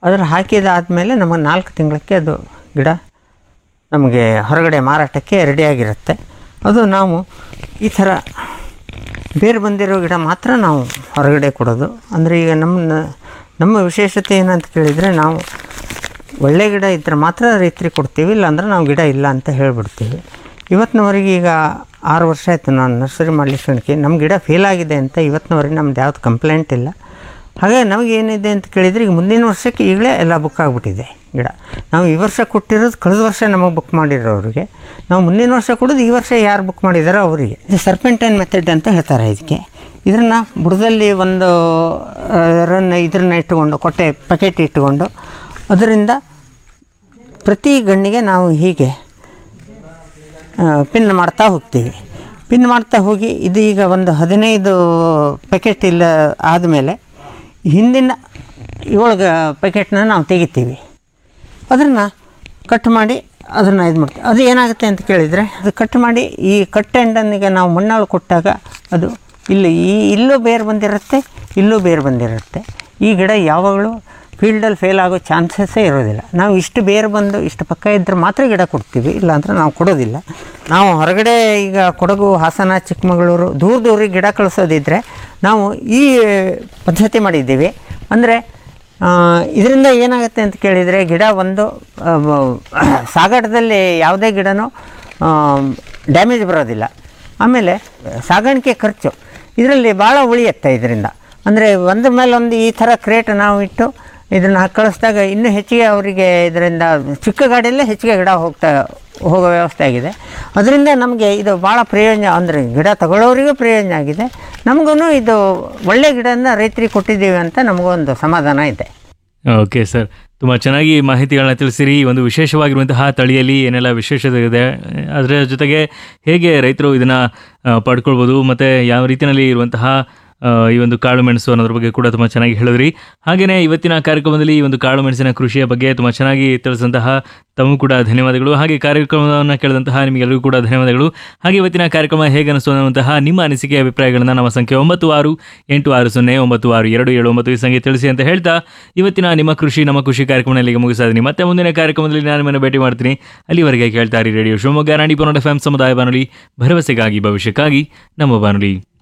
ಅದರ ಹಾಕಿದಾದಮೇಲೆ ನಮಗೆ ನಾಲ್ಕು ತಿಂಗಳಕ್ಕೆ ಅದು ಗಿಡ ನಮಗೆ ಹೊರಗಡೆ ಮಾರಾಟಕ್ಕೆ ರೆಡಿಯಾಗಿರುತ್ತೆ ಅದು ನಾವು ಈ ಥರ ಬೇರೆ ಬಂದಿರೋ ಗಿಡ ಮಾತ್ರ ನಾವು ಹೊರಗಡೆ ಕೊಡೋದು ಅಂದರೆ ಈಗ ನಮ್ಮ ನಮ್ಮ ವಿಶೇಷತೆ ಏನಂತ ಕೇಳಿದರೆ ನಾವು ಒಳ್ಳೆ ಗಿಡ ಇದ್ದರೆ ಮಾತ್ರ ರೈತರಿಗೆ ಕೊಡ್ತೀವಿ ಇಲ್ಲಾಂದ್ರೆ ನಾವು ಗಿಡ ಇಲ್ಲ ಅಂತ ಹೇಳಿಬಿಡ್ತೀವಿ ಇವತ್ತಿನವರೆಗೆ ಈಗ ಆರು ವರ್ಷ ಆಯಿತು ನಾನು ನರ್ಸರಿ ಮಾಡಲಿಕ್ಕೆ ನಮ್ಮ ಗಿಡ ಫೇಲ್ ಆಗಿದೆ ಅಂತ ಇವತ್ತಿನವರೆಗೆ ನಮ್ದು ಯಾವ್ದು ಕಂಪ್ಲೇಂಟ್ ಇಲ್ಲ ಹಾಗೆ ನಮಗೆ ಏನಿದೆ ಅಂತ ಕೇಳಿದರೆ ಈಗ ಮುಂದಿನ ವರ್ಷಕ್ಕೆ ಈಗಲೇ ಎಲ್ಲ ಬುಕ್ ಆಗಿಬಿಟ್ಟಿದೆ ಗಿಡ ನಾವು ಈ ವರ್ಷ ಕೊಟ್ಟಿರೋದು ಕಳೆದ ವರ್ಷ ನಮಗೆ ಬುಕ್ ಮಾಡಿರೋರಿಗೆ ನಾವು ಮುಂದಿನ ವರ್ಷ ಕೊಡೋದು ಈ ವರ್ಷ ಯಾರು ಬುಕ್ ಮಾಡಿದಾರೋ ಅವರಿಗೆ ಇದು ಸರ್ಪೆಂಟೈನ್ ಮೆಥಡ್ ಅಂತ ಹೇಳ್ತಾರೆ ಇದಕ್ಕೆ ಇದನ್ನು ಬುಡದಲ್ಲಿ ಒಂದು ಆ, ರನ್ ಇದನ್ನ ಇಟ್ಟುಕೊಂಡು ಕೊಟ್ಟೆ ಪ್ಯಾಕೆಟ್ ಇಟ್ಟುಕೊಂಡು ಅದರಿಂದ ಪ್ರತಿ ಗಣ್ಣಿಗೆ ನಾವು ಹೀಗೆ ಪಿನ್ ಮಾಡ್ತಾ ಹೋಗ್ತೀವಿ ಪಿನ್ ಮಾಡ್ತಾ ಹೋಗಿ ಇದು ಈಗ ಒಂದು ಹದಿನೈದು ಪ್ಯಾಕೆಟ್ ಇಲ್ಲ ಆದಮೇಲೆ ಹಿಂದಿನ ಏಳು ಪ್ಯಾಕೆಟ್ನ ನಾವು ತೆಗಿತೀವಿ ಅದನ್ನು ಕಟ್ ಮಾಡಿ ಅದನ್ನು ಇದು ಮಾಡ್ತೀವಿ ಅದು ಏನಾಗುತ್ತೆ ಅಂತ ಕೇಳಿದರೆ ಅದು ಕಟ್ ಮಾಡಿ ಈ ಕಟ್ ಎಂಡನಿಗೆ ನಾವು ಮಣ್ಣಾಳು ಕೊಟ್ಟಾಗ ಅದು ಇಲ್ಲಿ ಈ ಇಲ್ಲೂ ಬೇರೆ ಬಂದಿರುತ್ತೆ ಇಲ್ಲೂ ಬೇರೆ ಬಂದಿರುತ್ತೆ ಈ ಗಿಡ ಯಾವಾಗಲೂ ಫೀಲ್ಡಲ್ಲಿ ಫೇಲ್ ಆಗೋ ಚಾನ್ಸಸ್ಸೇ ಇರೋದಿಲ್ಲ ನಾವು ಇಷ್ಟು ಬೇರೆ ಬಂದು ಇಷ್ಟು ಪಕ್ಕ ಇದ್ದರೆ ಮಾತ್ರ ಗಿಡ ಕೊಡ್ತೀವಿ ಇಲ್ಲಾಂದ್ರೆ ನಾವು ಕೊಡೋದಿಲ್ಲ ನಾವು ಹೊರಗಡೆ ಈಗ ಕೊಡಗು ಹಾಸನ ಚಿಕ್ಕಮಗಳೂರು ದೂರ ದೂರಿಗೆ ಗಿಡ ಕಳಿಸೋದಿದ್ದರೆ ನಾವು ಈ ಪದ್ಧತಿ ಮಾಡಿದ್ದೀವಿ ಅಂದರೆ ಇದರಿಂದ ಏನಾಗುತ್ತೆ ಅಂತ ಕೇಳಿದರೆ ಗಿಡ ಒಂದು ಆ, ವ- ಸಾಗಾಟದಲ್ಲಿ ಯಾವುದೇ ಗಿಡನೂ ಡ್ಯಾಮೇಜ್ ಬರೋದಿಲ್ಲ ಆಮೇಲೆ ಸಾಗಾಣಿಕೆ ಖರ್ಚು ಇದರಲ್ಲಿ ಭಾಳ ಉಳಿಯುತ್ತೆ ಇದರಿಂದ ಅಂದರೆ ಒಂದ್ರ ಮೇಲೆ ಒಂದು ಈ ಥರ ಕ್ರೇಟ್ ನಾವು ಇಟ್ಟು ಇದನ್ನು ಕಳಿಸಿದಾಗ ಇನ್ನೂ ಹೆಚ್ಚಿಗೆ ಅವರಿಗೆ ಇದರಿಂದ ಚಿಕ್ಕ ಗಾಡಿಯಲ್ಲೇ ಹೆಚ್ಚಿಗೆ ಗಿಡ ಹೋಗ್ತಾ ಹೋಗೋ ವ್ಯವಸ್ಥೆ ಆಗಿದೆ ಅದರಿಂದ ನಮಗೆ ಇದು ಭಾಳ ಪ್ರಯೋಜನ ಅಂದರೆ ಗಿಡ ತಗೊಳ್ಳೋರಿಗೂ ಪ್ರಯೋಜನ ಆಗಿದೆ ನಮಗೂ ಇದು ಒಳ್ಳೆ ಗಿಡನ ರೈತರಿಗೆ ಕೊಟ್ಟಿದ್ದೀವಿ ಅಂತ ನಮಗೊಂದು ಸಮಾಧಾನ ಇದೆ ಓಕೆ ಸರ್ ತುಂಬ ಚೆನ್ನಾಗಿ ಮಾಹಿತಿಗಳನ್ನ ತಿಳಿಸಿರಿ ಈ ಒಂದು ವಿಶೇಷವಾಗಿರುವಂತಹ ತಳಿಯಲ್ಲಿ ಏನೆಲ್ಲ ವಿಶೇಷತೆ ಇದೆ ಅದರ ಜೊತೆಗೆ ಹೇಗೆ ರೈತರು ಇದನ್ನು ಪಡ್ಕೊಳ್ಬೋದು ಮತ್ತು ಯಾವ ರೀತಿಯಲ್ಲಿ ಇರುವಂತಹ ಆ, ಈ ಒಂದು ಕಾಳು ಮೆಣಸು ಅನ್ನೋದ್ರ ಬಗ್ಗೆ ಕೂಡ ತುಂಬ ಚೆನ್ನಾಗಿ ಹೇಳಿದ್ರಿ ಹಾಗೆಯೇ ಇವತ್ತಿನ ಕಾರ್ಯಕ್ರಮದಲ್ಲಿ ಈ ಒಂದು ಕಾಳು ಮೆಣಸಿನ ಕೃಷಿಯ ಬಗ್ಗೆ ತುಂಬ ಚೆನ್ನಾಗಿ ತಿಳಿಸಿದಂತಹ ತಮಗೂ ಕೂಡ ಧನ್ಯವಾದಗಳು ಹಾಗೆ ಕಾರ್ಯಕ್ರಮವನ್ನು ಕೇಳಿದಂತಹ ನಿಮಗೆಲ್ಲರಿಗೂ ಕೂಡ ಧನ್ಯವಾದಗಳು ಹಾಗೆ ಇವತ್ತಿನ ಕಾರ್ಯಕ್ರಮ ಹೇಗೆ ಅನಿಸ್ತು ಅನ್ನುವಂತಹ ನಿಮ್ಮ ಅನಿಸಿಕೆ ಅಭಿಪ್ರಾಯಗಳನ್ನು ನಮ್ಮ ಸಂಖ್ಯೆ ಒಂಬತ್ತು ಆರು ಎಂಟು ಆರು ಸೊನ್ನೆ ಒಂಬತ್ತು ಆರು ಎರಡು ಏಳು ಒಂಬತ್ತು ಈ ಸಂಖ್ಯೆ ತಿಳಿಸಿ ಅಂತ ಹೇಳ್ತಾ ಇವತ್ತಿನ ನಿಮ್ಮ ಕೃಷಿ ನಮ್ಮ ಕೃಷಿ ಕಾರ್ಯಕ್ರಮ ಇಲ್ಲಿಗೆ ಮುಗಿಸ್ತಾ ಇದ್ದೀನಿ ಮತ್ತೆ ಮುಂದಿನ ಕಾರ್ಯಕ್ರಮದಲ್ಲಿ ನಾನು ನಿಮ್ಮನ್ನು ಭೇಟಿ ಮಾಡ್ತೀನಿ ಅಲ್ಲಿವರೆಗೆ ಕೇಳ್ತಾ ಇರಿ ರೇಡಿಯೋ ಶಿವಮೊಗ್ಗ ನಾಡಿ ಪನ್ನಡ ಎಫ್ ಸಮುದಾಯ ಬಾನುಲಿ ಭರವಸೆಗಾಗಿ ಭವಿಷ್ಯಕ್ಕಾಗಿ ನಮ್ಮ ಬಾನುಲಿ